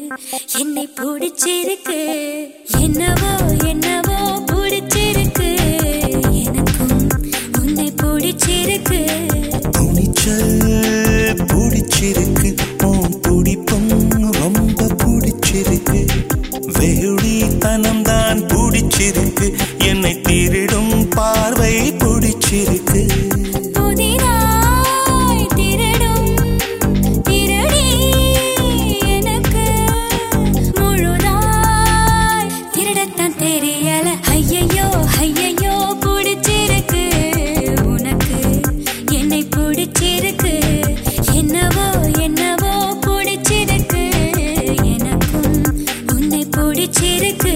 என்னை பிடிச்சிருக்கு என்னவோ என்னவோ பிடிச்சிருக்கு எனக்கும் உன்னை பிடிச்சிருக்கு துணிச்சல் பிடிச்சிருக்கு உன் துடிப்பும் ரொம்ப பிடிச்சிருக்கு வேடித்தனம் தான் பிடிச்சிருக்கு என்னை திருடும் பார்வை பிடிச்சிருக்கு புதிதாய் திருடும் திருடி எனக்கு முழுதாய் திருடத்தான் தெரியல ஐயையோ ஐயையோ பிடிச்சிருக்கு உனக்கு என்னை பிடிச்சிருக்கு என்னவோ என்னவோ பிடிச்சிருக்கு எனக்கும் உன்னை பிடிச்சிருக்கு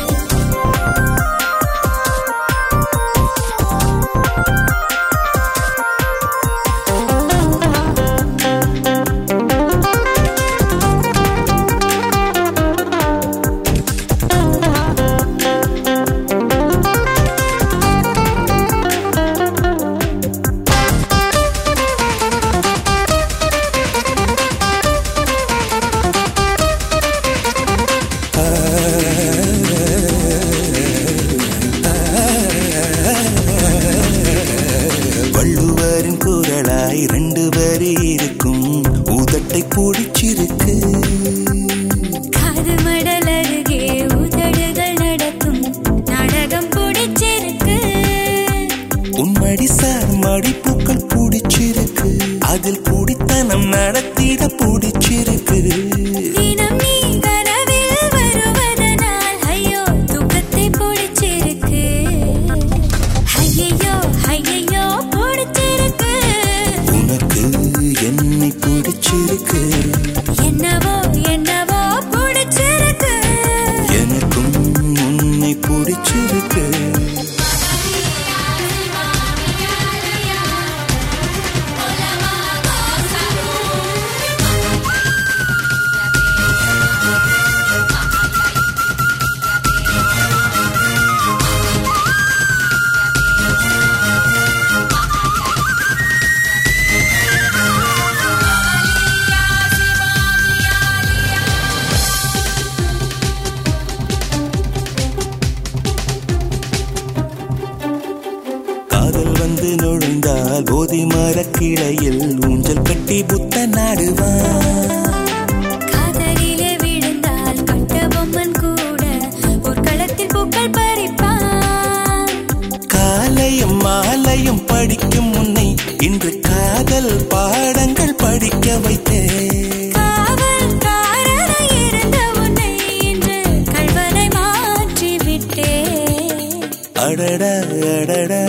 வள்ளுவரின் குரலாய் ரெண்டு வரி இருக்கும் உதட்டை பிடிச்சிருக்கு காது மடல் அருகே உதடுகள் நடக்கும் நாடகம் பிடிச்சிருக்கு உன்மடி சார் மடிப்புக்கள் பிடிச்சிருக்கு அதில் குடித்தனம் நடத்திட பிடிச்சிருக்கு தினம் நீ கனவில் வருவதனால் ஐயோ துக்கத்தை பிடிச்சிருக்கு ஐயையோ ஐயையோ பிடிச்சிருக்கு உனக்கு என்னை பிடிச்சிருக்கு என்னவோ என்னவோ பிடிச்சிருக்கு எனக்கும் உன்னை பிடிச்சிருக்கு காதல் வந்து நுழைந்தால் போதி மரக்கிளையில் ஊஞ்சல் கட்டி புத்த நாடுவான் காதலிலே விழுந்தால் கட்ட பொம்மன் கூட பொற்களத்தில் பூக்கள் பறிப்பான் காலையும் மாலையும் படிக்கும் முன்னை இன்று காதல் பாடங்கள் படிக்க வைத்தேன் காவல்காரனாய் இருந்த உன்னை இன்று கள்வனை மாற்றி விட்டேன் அடடா அடடா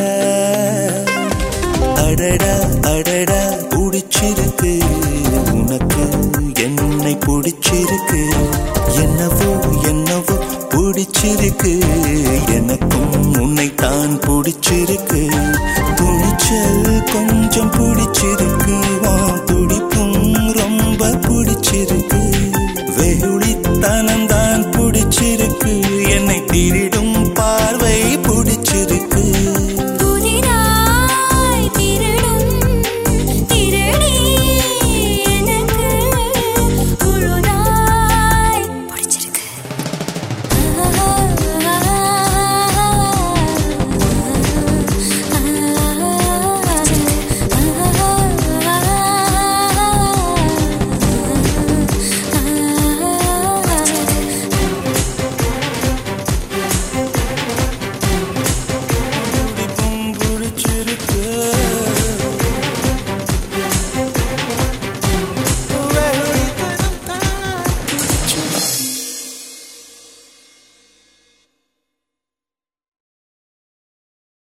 அடடா அடடா பிடிச்சிருக்கு உனக்கு என்னை பிடிச்சிருக்கு என்னவோ என்னவோ பிடிச்சிருக்கு எனக்கும் உன்னை தான் பிடிச்சிருக்கு